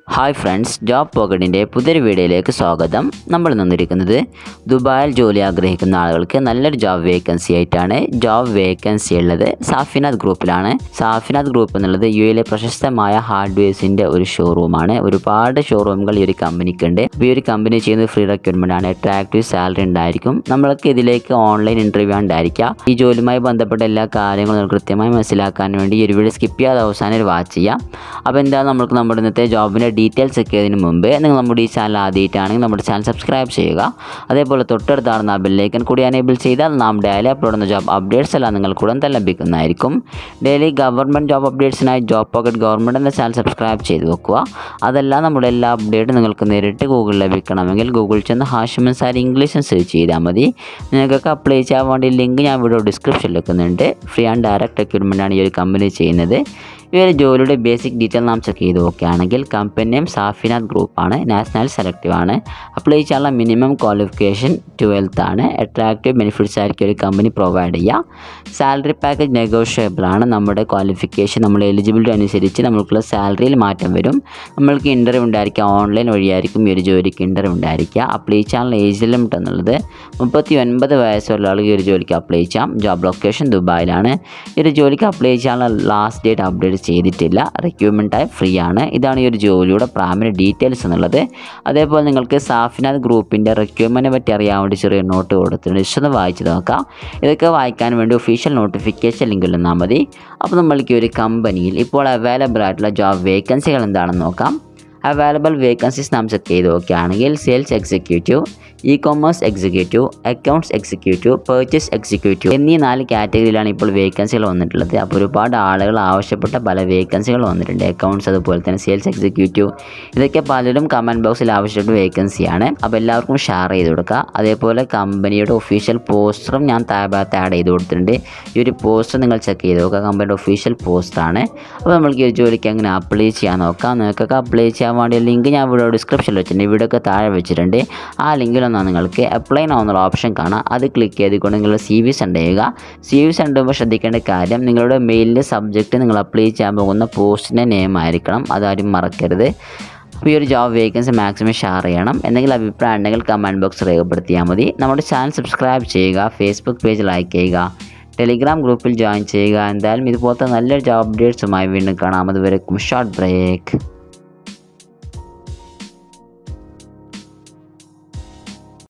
hi friends job പോക്കറ്റിൻ്റെ പുതിയൊരു വീഡിയോയിലേക്ക് സ്വാഗതം നമ്മൾ നിന്നിരിക്കുന്നത് ദുബായിൽ ജോലി ആഗ്രഹിക്കുന്ന ആളുകൾക്ക് നല്ലൊരു ജോബ് വേക്കൻസി ആയിട്ടാണ് ജോബ് വേക്കൻസി ഉള്ളത് സാഫിനാഥ് ഗ്രൂപ്പിലാണ് സാഫിനാഥ് ഗ്രൂപ്പ് എന്നുള്ളത് യു എയിലെ പ്രശസ്തമായ ഹാർഡ്വെയർസിൻ്റെ ഒരു ഷോറൂമാണ് ഒരുപാട് ഷോറൂമുകൾ ഈ ഒരു കമ്പനിക്കുണ്ട് അപ്പോൾ ഈ ഒരു കമ്പനി ചെയ്യുന്നത് ഫ്രീ റിക്രൂട്ട്മെൻ്റ് ആണ് അട്രാക്റ്റീവ് സാലറി ഉണ്ടായിരിക്കും നമ്മൾക്ക് ഇതിലേക്ക് ഓൺലൈൻ ഇൻ്റർവ്യൂ ഉണ്ടായിരിക്കുക ഈ ജോലിയുമായി ബന്ധപ്പെട്ട എല്ലാ കാര്യങ്ങളും നമുക്ക് കൃത്യമായി മനസ്സിലാക്കാൻ വേണ്ടി ഈ ഒരു വീഡിയോ സ്കിപ്പ് ചെയ്യാതെ അവസാനം ഒരു വാച്ച് ചെയ്യാം അപ്പോൾ എന്താ നമുക്ക് നമ്മുടെ ഇന്നത്തെ ജോബിൻ്റെ ഡീറ്റെയിൽസ് ഒക്കെ ഇതിന് മുമ്പ് നിങ്ങൾ നമ്മുടെ ഈ ചാനൽ ആദ്യമായിട്ടാണെങ്കിൽ നമ്മുടെ ചാനൽ സബ്സ്ക്രൈബ് ചെയ്യുക അതേപോലെ തൊട്ടടുത്താണ് ആ ബെല്ലേക്കൻ കൂടി എനേബിൾ ചെയ്താൽ നാം ഡെയിലി അപ്ലോഡ് ചെയ്യുന്ന ജോബ് അപ്ഡേറ്റ്സ് എല്ലാം നിങ്ങൾക്ക് ഉടൻ തന്നെ ലഭിക്കുന്നതായിരിക്കും ഡെയിലി ഗവൺമെൻറ് ജോബ് അപ്ഡേറ്റ്സിനായി ജോബ് പോക്കറ്റ് ഗവൺമെൻറ് എന്ന ചാനൽ സബ്സ്ക്രൈബ് ചെയ്ത് വെക്കുക അതല്ല നമ്മുടെ എല്ലാ അപ്ഡേറ്റും നിങ്ങൾക്ക് നേരിട്ട് ഗൂഗിളിൽ ലഭിക്കണമെങ്കിൽ ഗൂഗിളിൽ ചെന്ന് ഹാഷിമൻ സാരി ഇംഗ്ലീഷും സെർച്ച് ചെയ്താൽ മതി നിങ്ങൾക്ക് അപ്ലൈ ചെയ്യാൻ വേണ്ടി ലിങ്ക് ഞാൻ വീഡിയോ ഡിസ്ക്രിപ്ഷനിൽ വെക്കുന്നുണ്ട് ഫ്രീ ആൻഡ് ഡയറക്റ്റ് റിക്രൂട്ട്മെൻ്റ് ആണ് ഈ ഒരു കമ്പനി ചെയ്യുന്നത് ഈ ഒരു ജോലിയുടെ ബേസിക് ഡീറ്റെയിൽ നാം ചെക്ക് ചെയ്ത് നോക്കുകയാണെങ്കിൽ കമ്പനി നെയിം സാഫിനാഥ് ഗ്രൂപ്പാണ് നാഷണൽ സെലക്റ്റീവ് ആണ് അപ്ലൈ ചെയ്യാനുള്ള മിനിമം ക്വാളിഫിക്കേഷൻ ട്വൽത്ത് ആണ് അട്രാക്റ്റീവ് ബെനിഫിറ്റ്സ് ആയിരിക്കും ഒരു കമ്പനി പ്രൊവൈഡ് ചെയ്യുക സാലറി പാക്കേജ് നെഗോഷ്യബിൾ ആണ് നമ്മുടെ ക്വാളിഫിക്കേഷൻ നമ്മൾ എലിജിബിലിറ്റി അനുസരിച്ച് നമുക്കുള്ള സാലറിയിൽ മാറ്റം വരും നമ്മൾക്ക് ഇൻ്റർവ്യൂ ഉണ്ടായിരിക്കുക ഓൺലൈൻ വഴിയായിരിക്കും ഈ ഒരു ജോലിക്ക് ഇൻ്റർവ്യൂ ഉണ്ടായിരിക്കുക അപ്ലൈ ചെയ്യാനുള്ള ഏജ് ലിമിറ്റ് എന്നുള്ളത് മുപ്പത്തി ഒൻപത് വയസ്സുള്ള ആൾക്ക് ഈ ഒരു ജോലിക്ക് അപ്ലൈ ചെയ്യാം ജോബ് ലൊക്കേഷൻ ദുബായിലാണ് ഈ ഒരു ജോലിക്ക് അപ്ലൈ ചെയ്യാനുള്ള ലാസ്റ്റ് ഡേറ്റ് അപ്ഡേറ്റ് ചെയ്തിട്ടില്ല റിക്രൂട്ട്മെൻറ്റായി ഫ്രീ ആണ് ഇതാണ് ഈ ഒരു ജോലിയുടെ പ്രാഥമിക ഡീറ്റെയിൽസ് എന്നുള്ളത് അതേപോലെ നിങ്ങൾക്ക് സാഫിനാഥ് ഗ്രൂപ്പിൻ്റെ റിക്രൂട്ട്മെൻറ്റിനെ പറ്റി അറിയാൻ വേണ്ടി ചെറിയ നോട്ട് കൊടുത്തിട്ടുണ്ട് ജസ്റ്റ് ഒന്ന് വായിച്ച് നോക്കാം ഇതൊക്കെ വായിക്കാൻ വേണ്ടി ഒഫീഷ്യൽ നോട്ടിഫിക്കേഷൻ ലിങ്കിൽ നിന്നാൽ മതി അപ്പോൾ നമ്മൾക്ക് ഈ ഒരു കമ്പനിയിൽ ഇപ്പോൾ അവൈലബിൾ ആയിട്ടുള്ള ജോബ് വേക്കൻസികൾ എന്താണെന്ന് നോക്കാം അവൈലബിൾ വേക്കൻസീസ് നാം ചെക്ക് ചെയ്ത് നോക്കുകയാണെങ്കിൽ sales executive e commerce executive accounts executive purchase executive എന്നീ നാല് കാറ്റഗറിയിലാണ് ഇപ്പോൾ വേക്കൻസികൾ വന്നിട്ടുള്ളത് അപ്പോൾ ഒരുപാട് ആളുകൾ ആവശ്യപ്പെട്ട പല വേക്കൻസികൾ വന്നിട്ടുണ്ട് അക്കൗണ്ട്സ് അതുപോലെ തന്നെ സെയിൽസ് എക്സിക്യൂട്ടീവ് ഇതൊക്കെ പലരും കമൻറ്റ് ബോക്സിൽ ആവശ്യപ്പെട്ട വേക്കൻസിയാണ് അപ്പോൾ എല്ലാവർക്കും ഷെയർ ചെയ്ത് കൊടുക്കുക അതേപോലെ കമ്പനിയുടെ ഒഫീഷ്യൽ പോസ്റ്ററും ഞാൻ താഴത്ത് ആഡ് ചെയ്ത് കൊടുത്തിട്ടുണ്ട് ഈ ഒരു പോസ്റ്റർ നിങ്ങൾ ചെക്ക് ചെയ്ത് നോക്കുക കമ്പനിയുടെ ഒഫീഷ്യൽ പോസ്റ്ററാണ് അപ്പോൾ നമ്മൾക്ക് ഈ ഒരു ജോലിക്ക് എങ്ങനെ അപ്ലൈ ചെയ്യാൻ നോക്കാം നിങ്ങൾക്കൊക്കെ അപ്ലൈ ചെയ്യാൻ വേണ്ടി ലിങ്ക് ഞാൻ വീഡിയോ ഡിസ്ക്രിപ്ഷനിൽ വെച്ചിട്ടുണ്ട് വീഡിയോ ഒക്കെ താഴെ വെച്ചിട്ടുണ്ട് ആ ലിങ്കിലൊന്നാണ് നിങ്ങൾക്ക് അപ്ലൈ എന്നുള്ള ഓപ്ഷൻ കാണാം അത് ക്ലിക്ക് ചെയ്തുകൊണ്ട് നിങ്ങൾ സി വി സെൻഡ് ചെയ്യുക സി വി സെൻഡ് ചെയ്യുമ്പോൾ ശ്രദ്ധിക്കേണ്ട കാര്യം നിങ്ങളുടെ മെയിലിൻ്റെ സബ്ജക്റ്റ് നിങ്ങൾ അപ്ലൈ ചെയ്യാൻ പോകുന്ന പോസ്റ്റിൻ്റെ നെയിം ആയിരിക്കണം അതാരും മറക്കരുത് അപ്പോൾ ഈ ഒരു ജോബ് വേക്കൻസി മാക്സിമം ഷെയർ ചെയ്യണം എന്തെങ്കിലും അഭിപ്രായം ഉണ്ടെങ്കിൽ കമൻറ്റ് ബോക്സ് രേഖപ്പെടുത്തിയാൽ മതി നമ്മുടെ ചാനൽ സബ്സ്ക്രൈബ് ചെയ്യുക ഫേസ്ബുക്ക് പേജ് ലൈക്ക് ചെയ്യുക ടെലിഗ്രാം ഗ്രൂപ്പിൽ ജോയിൻ ചെയ്യുക എന്തായാലും ഇതുപോലത്തെ നല്ലൊരു ജോബ് അപ്ഡേറ്റ്സുമായി വീണ്ടും കാണാം അതുവരെ ഷോർട്ട് ബ്രേക്ക്